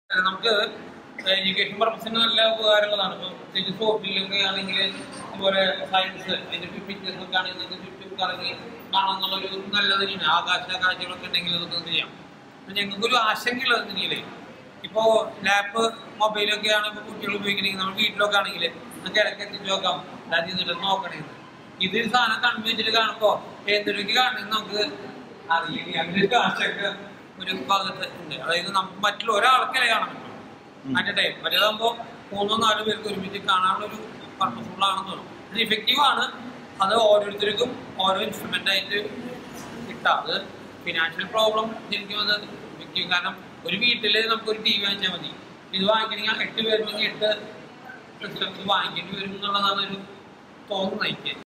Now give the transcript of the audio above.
നമുക്ക് എഡ്യൂക്കേഷൻ പർപ്പസിന് നല്ല ഉപകാരമുള്ളതാണ് ഇപ്പൊ പ്രത്യേകിച്ച് സ്പോർട്ടിലൊക്കെ ആണെങ്കിൽ അതുപോലെ സയൻസ് അതിന്റെ ഫിറ്റ്നസ് ഒക്കെ ആണെങ്കിൽ നിങ്ങൾക്ക് ചുറ്റും കറങ്ങി കാണാന്നുള്ളൊരു നല്ലത് തന്നെയാണ് ആകാശ കാഴ്ചകളൊക്കെ ഉണ്ടെങ്കിൽ അതൊക്കെ ചെയ്യാം അപ്പൊ ഞങ്ങൾക്കൊരു ആശങ്കയുള്ളത് തന്നെയില്ലേ ഇപ്പോ ലാപ്പ് മൊബൈലൊക്കെയാണ് ഇപ്പൊ കുട്ടികൾ ഉപയോഗിക്കണമെങ്കിൽ നമ്മൾ വീട്ടിലൊക്കെ ആണെങ്കിൽ നമുക്ക് ഇടയ്ക്ക് എത്തിച്ച് നോക്കാം അതായത് ഇതിട്ട് നോക്കണേ ഇത് ഈ സാധനം കണ്ണു വെച്ചിട്ട് കാണുമ്പോ എന്തൊക്കെ കാണണമെന്ന് നമുക്ക് അറിയില്ല അങ്ങനെ ഒരു ആശങ്ക ഒരു ഭാഗത്ത് ഉണ്ട് അതായത് നമുക്ക് മറ്റുള്ള ഒരാൾക്കല്ലേ കാണാൻ പറ്റും മറ്റേ ടൈം മറ്റേതാകുമ്പോ മൂന്നോ നാലോ പേർക്ക് ഒരുമിച്ച് കാണാനുള്ള ഒരു പർപ്പസ്ഫുൾ ആണെന്ന് തോന്നും ഇത് ഇഫക്റ്റീവ് ആണ് അത് ഓരോരുത്തർക്കും ഓരോ ഇൻസ്ട്രുമെന്റ് ആയിട്ട് കിട്ടാം അത് ഫിനാൻഷ്യൽ പ്രോബ്ലം ശരിക്കും അത് ഇഫക്റ്റീവ് കാരണം ഒരു വീട്ടില് നമുക്ക് ഒരു ടി വി വാങ്ങിച്ചാൽ മതി ഇത് വാങ്ങിക്കണമെങ്കിൽ എട്ട് പേരുണ്ടെങ്കിൽ എട്ട് സിസ്റ്റംസ് വാങ്ങിക്കേണ്ടി വരും എന്നുള്ളതാണ് ഒരു തോന്നുന്നത് എനിക്ക്